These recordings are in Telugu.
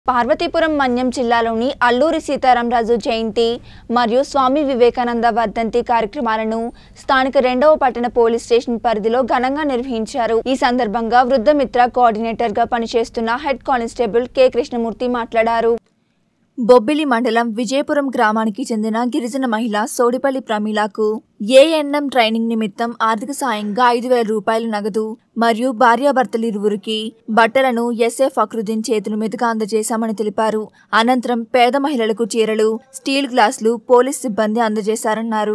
పార్వతీపురం మన్యం జిల్లాలోని అల్లూరి సీతారామరాజు జయంతి మరియు స్వామి వివేకానంద వర్ధంతి కార్యక్రమాలను స్థానిక రెండవ పట్టణ పోలీస్ స్టేషన్ పరిధిలో ఘనంగా నిర్వహించారు ఈ సందర్భంగా వృద్ధమిత్ర కోఆర్డినేటర్గా పనిచేస్తున్న హెడ్ కానిస్టేబుల్ కె కృష్ణమూర్తి మాట్లాడారు బొబ్బిలి మండలం విజయపురం గ్రామానికి చెందిన గిరిజన మహిళ సోడిపల్లి ప్రమీలకు ఏఎన్ఎం ట్రైనింగ్ నిమిత్తం ఆర్థిక సాయంగా ఐదు వేల రూపాయల నగదు మరియు భార్యాభర్తలు ఇరువురికి బట్టలను ఎస్ఏ ఫక్రుద్దీన్ చేతుల మీదుగా అందజేశామని తెలిపారు అనంతరం పేద మహిళలకు చీరలు స్టీల్ గ్లాసులు పోలీస్ సిబ్బంది అందజేశారన్నారు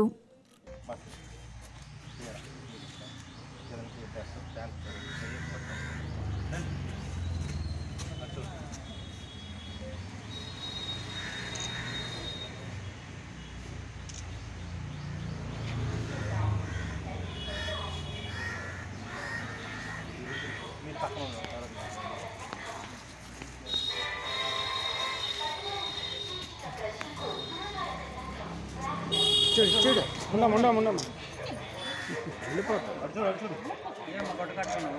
చూడు చూడు ఉండం ఉండం ఉండం వెళ్ళిపోతా ఏమో కొట్ట కట్టుకున్నావు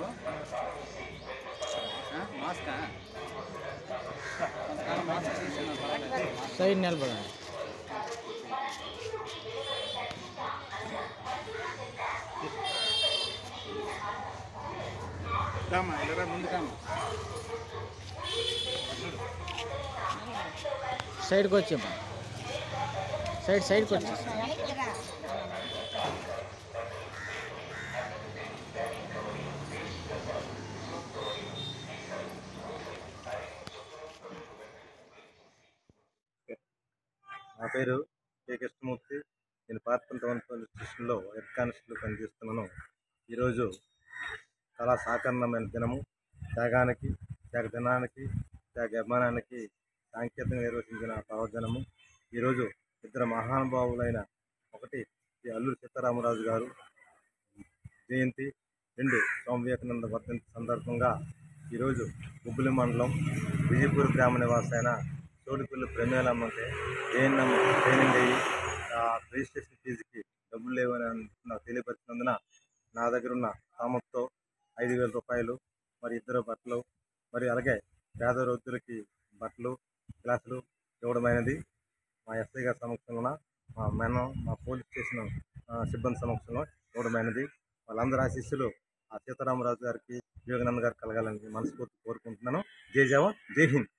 ఆ? మాస్కా కొంతకాలం మాస్క్ తీసుకున్నావు పర్వాలేదు. సైడ్ నిలబడండి రామ్మా, ఇలా రా, ముందుకు రామ్మా. సైడ్కి వచ్చేమ్మా సైడ్ సైడ్కి వచ్చే నా పేరు కే కృష్ణమూర్తి నేను పార్పంతవన్ పోలీస్ స్టేషన్లో హెడ్ కానిస్టేబుల్ పనిచేస్తున్నాను ఈరోజు చాలా సాకరణమైన దినము త్యాగానికి త్యాగ దినానికి త్యాగ అభిమానానికి సాంకేతికంగా నిర్వహించిన పర్వదినము ఈరోజు ఇద్దరు మహానుభావులైన ఒకటి శ్రీ అల్లూరి సీతారామరాజు గారు జయంతి రెండు స్వామి వివేకానంద వర్ధంతి సందర్భంగా ఈరోజు గుబ్బులి మండలం విజయపూర్ గ్రామ నివాస అయిన చోటుపల్లి ప్రమేలమ్మకి ఏఎన్ఎం ట్రైనింగ్ అయ్యి ఆ రిజిస్ట్రేషన్ ఫీజుకి డబ్బులు లేవని నాకు తెలియపరిచినందున నా దగ్గర ఉన్న సామర్థ్యంతో ఐదు వేల రూపాయలు మరి ఇద్దరు బట్టలు మరి అలాగే పేద వృద్ధులకి బట్టలు గ్లాసులు ఇవ్వడమైనది మా ఎస్ఐ గారి సమక్షంలో మా మెన మా పోలీస్ స్టేషన్ ఆ, సిబ్బంది సమక్షంలో ఇవ్వడమైనది వాళ్ళందరూ ఆశీస్సులు ఆ సీతారామరాజు గారికి వివేకానంద గారికి కలగాలని మనస్ఫూర్తి కోరుకుంటున్నాను జై జవాన్ జై హింద్